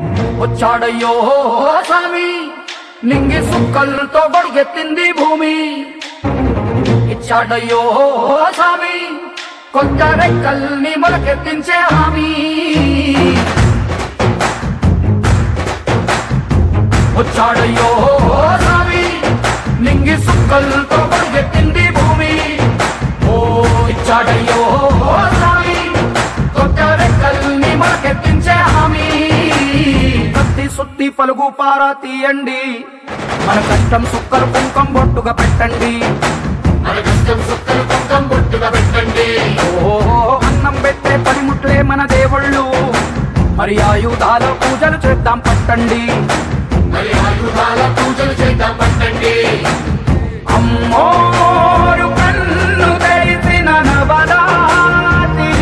వచ్చాడయ్యో స్వామి నింగి సుక్కలతో గొడిగెత్తింది భూమి ఇచ్చాడయ్యో స్వామి కొత్త రెక్కల్ని మొలకెత్తించే హామీ వచ్చాడయ్యో స్వామి నింగి సుక్కలతో గొడిగెత్తింది భూమి ఓ ఇచ్చాడయ్యో స్వామి కొత్త రెక్కల్ని మొలకెత్తించే హామీ కత్తి సుత్తి పలుగు పారా తీయండి మన కష్టం సుక్కలు కుంకం బొట్టుగా పెట్టండి మన కష్టం సుక్కలు కుంకం బొట్టుగా పెట్టండి ఓ అన్నం పెట్టే పనిముట్లే మన దేవుళ్ళు మరి ఆయుధాల పూజలు చేద్దాం పట్టండి మరి ఆయుధాల పూజలు చేద్దాం పట్టండి అమ్మోరు కన్ను తెరిసిన నవరాత్రి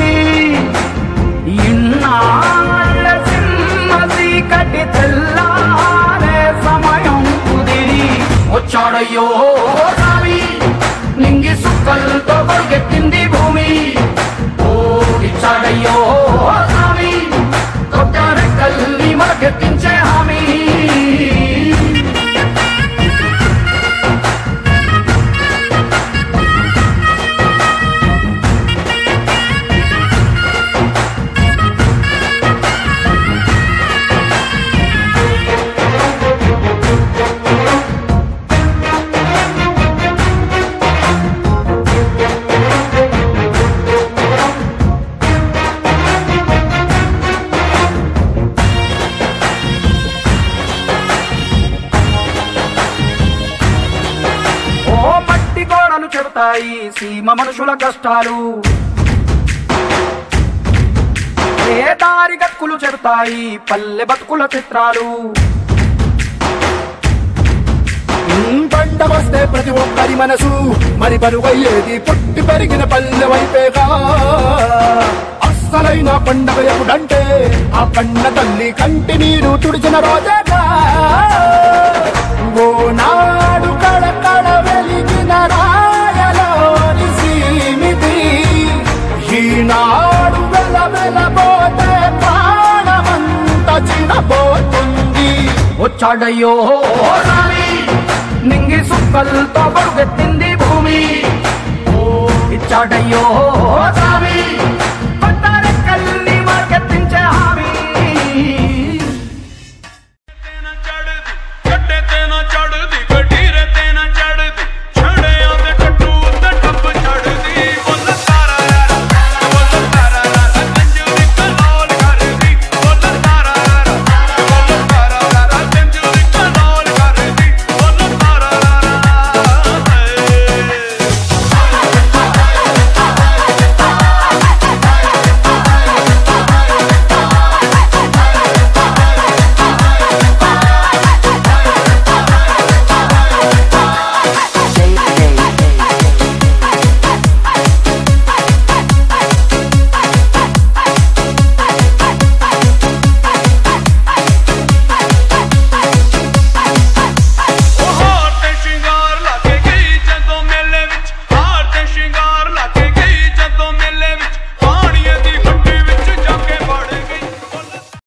ఇన్నాళ్ళ సింహ చీకటి తెల్లారే సమయం కుదిరి వచ్చాడయ్యో స్వామి నింగి సుక్కలతో పరిగెత్తింది భూమి ఓ ఇచ్చాడయ్యో స్వామి కొత్త రెక్కల్ని మరకెత్తించే హామీ ఓ మట్టి గోడలు చెబుతాయి సీమ మనుషుల కష్టాలు ఏ దారి గతుకులు చెబుతాయి పల్లె బతుకుల చిత్రాలు పంట వస్తే ప్రతి ఒక్కరి మనసు మరి పరుగయ్యేది పుట్టి పెరిగిన పల్లె వైపేగా అస్సలైన పండగ ఎప్పుడంటే ఆ కన్న తల్లి కంటి నీరు తుడిచిన రోజేగా ఓ నాడు కడకడ వెలిగిన రాయలోని సీమిది ఈనాడు వెల వెలబోతే ప్రాణమంత చిన్నపోతుంది వచ్చాడయ్యో స్వామి నింగి సుక్కలతో పరుగెత్తింది భూమి ఓ ఇచ్చాడయ్యో స్వామి